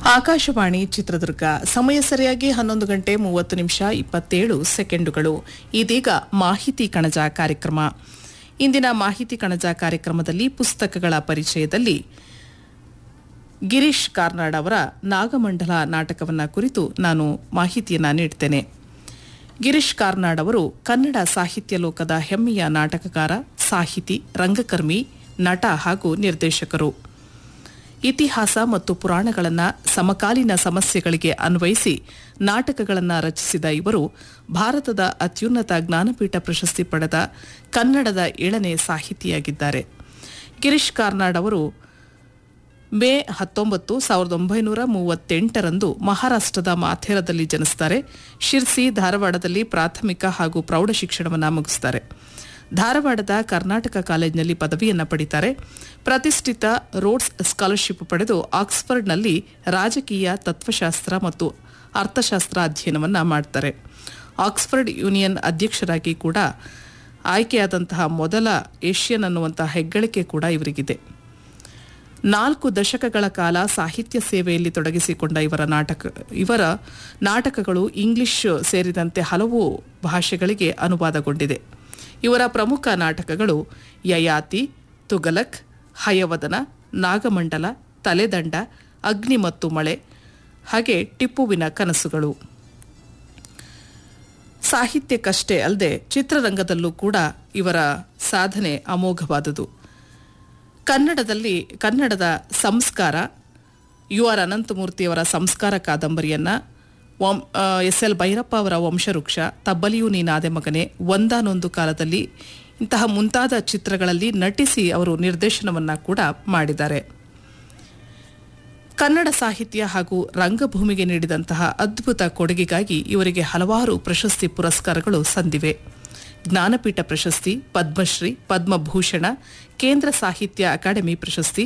ಆಕಾಶವಾಣಿ ಚಿತ್ರದುರ್ಗ ಸಮಯ ಸರಿಯಾಗಿ ಹನ್ನೊಂದು ಗಂಟೆ ಮೂವತ್ತು ನಿಮಿಷ ಇಪ್ಪತ್ತೇಳು ಸೆಕೆಂಡುಗಳು ಇದೀಗ ಮಾಹಿತಿ ಕಣಜ ಕಾರ್ಯಕ್ರಮ ಇಂದಿನ ಮಾಹಿತಿ ಕಣಜ ಕಾರ್ಯಕ್ರಮದಲ್ಲಿ ಪುಸ್ತಕಗಳ ಪರಿಚಯದಲ್ಲಿ ಗಿರೀಶ್ ಕಾರ್ನಾಡ್ ಅವರ ನಾಗಮಂಡಲ ನಾಟಕವನ್ನ ಕುರಿತು ನಾನು ಮಾಹಿತಿಯನ್ನ ನೀಡ್ತೇನೆ ಗಿರೀಶ್ ಕಾರ್ನಾಡ್ ಅವರು ಕನ್ನಡ ಸಾಹಿತ್ಯ ಲೋಕದ ಹೆಮ್ಮೆಯ ನಾಟಕಕಾರ ಸಾಹಿತಿ ರಂಗಕರ್ಮಿ ನಟ ಹಾಗೂ ನಿರ್ದೇಶಕರು ಇತಿಹಾಸ ಮತ್ತು ಪುರಾಣಗಳನ್ನು ಸಮಕಾಲೀನ ಸಮಸ್ಯೆಗಳಿಗೆ ಅನ್ವಯಿಸಿ ನಾಟಕಗಳನ್ನು ರಚಿಸಿದ ಇವರು ಭಾರತದ ಅತ್ಯುನ್ನತ ಜ್ಞಾನಪೀಠ ಪ್ರಶಸ್ತಿ ಪಡೆದ ಕನ್ನಡದ ಏಳನೇ ಸಾಹಿತಿಯಾಗಿದ್ದಾರೆ ಗಿರೀಶ್ ಕಾರ್ನಾಡ್ ಅವರು ಮೇ ಹತ್ತೊಂಬತ್ತು ಸಾವಿರದ ಒಂಬೈನೂರ ಮೂವತ್ತೆಂಟರಂದು ಮಹಾರಾಷ್ಟ್ರದ ಮಾಥೇರದಲ್ಲಿ ಜನಿಸುತ್ತಾರೆ ಶಿರ್ಸಿ ಧಾರವಾಡದಲ್ಲಿ ಪ್ರಾಥಮಿಕ ಹಾಗೂ ಪ್ರೌಢ ಶಿಕ್ಷಣವನ್ನು ಮುಗಿಸುತ್ತಾರೆ ಧಾರವಾಡದ ಕರ್ನಾಟಕ ಕಾಲೇಜಿನಲ್ಲಿ ಪದವಿಯನ್ನು ಪಡಿತಾರೆ ಪ್ರತಿಷ್ಠಿತ ರೋಡ್ಸ್ ಸ್ಕಾಲರ್ಶಿಪ್ ಪಡೆದು ಆಕ್ಸ್ಫರ್ಡ್ನಲ್ಲಿ ರಾಜಕೀಯ ತತ್ವಶಾಸ್ತ್ರ ಮತ್ತು ಅರ್ಥಶಾಸ್ತ್ರ ಅಧ್ಯಯನವನ್ನು ಮಾಡ್ತಾರೆ ಆಕ್ಸ್ಫರ್ಡ್ ಯೂನಿಯನ್ ಅಧ್ಯಕ್ಷರಾಗಿ ಕೂಡ ಆಯ್ಕೆಯಾದಂತಹ ಮೊದಲ ಏಷ್ಯನ್ ಅನ್ನುವಂತಹ ಹೆಗ್ಗಳಿಕೆ ಕೂಡ ಇವರಿಗಿದೆ ನಾಲ್ಕು ದಶಕಗಳ ಕಾಲ ಸಾಹಿತ್ಯ ಸೇವೆಯಲ್ಲಿ ತೊಡಗಿಸಿಕೊಂಡ ಇವರ ನಾಟಕ ಇವರ ನಾಟಕಗಳು ಇಂಗ್ಲಿಷ್ ಸೇರಿದಂತೆ ಹಲವು ಭಾಷೆಗಳಿಗೆ ಅನುವಾದಗೊಂಡಿದೆ ಇವರ ಪ್ರಮುಖ ನಾಟಕಗಳು ಯಯಾತಿ ತುಗಲಕ್ ಹಯವದನ ನಾಗಮಂಡಲ ತಲೆದಂಡ ಅಗ್ನಿ ಮತ್ತು ಮಳೆ ಹಾಗೆ ಟಿಪ್ಪುವಿನ ಕನಸುಗಳು ಸಾಹಿತ್ಯಕ್ಕಷ್ಟೇ ಅಲ್ಲದೆ ಚಿತ್ರರಂಗದಲ್ಲೂ ಕೂಡ ಇವರ ಸಾಧನೆ ಅಮೋಘವಾದುದು ಕನ್ನಡದಲ್ಲಿ ಕನ್ನಡದ ಸಂಸ್ಕಾರ ಯು ಆರ್ ಅನಂತಮೂರ್ತಿಯವರ ಸಂಸ್ಕಾರ ಕಾದಂಬರಿಯನ್ನ ಎಸ್ ಎಲ್ ಭೈರಪ್ಪ ಅವರ ವಂಶವೃಕ್ಷ ತಬ್ಬಲಿಯೂ ನೀನಾದೆ ಮಗನೆ ಒಂದಾನೊಂದು ಕಾಲದಲ್ಲಿ ಇಂತಹ ಮುಂತಾದ ಚಿತ್ರಗಳಲ್ಲಿ ನಟಿಸಿ ಅವರು ನಿರ್ದೇಶನವನ್ನ ಕೂಡ ಮಾಡಿದ್ದಾರೆ ಕನ್ನಡ ಸಾಹಿತ್ಯ ಹಾಗೂ ರಂಗಭೂಮಿಗೆ ನೀಡಿದಂತಹ ಅದ್ಭುತ ಕೊಡುಗೆಗಾಗಿ ಇವರಿಗೆ ಹಲವಾರು ಪ್ರಶಸ್ತಿ ಪುರಸ್ಕಾರಗಳು ಸಂದಿವೆ ಜ್ಞಾನಪೀಠ ಪ್ರಶಸ್ತಿ ಪದ್ಮಶ್ರೀ ಪದ್ಮಭೂಷಣ ಕೇಂದ್ರ ಸಾಹಿತ್ಯ ಅಕಾಡೆಮಿ ಪ್ರಶಸ್ತಿ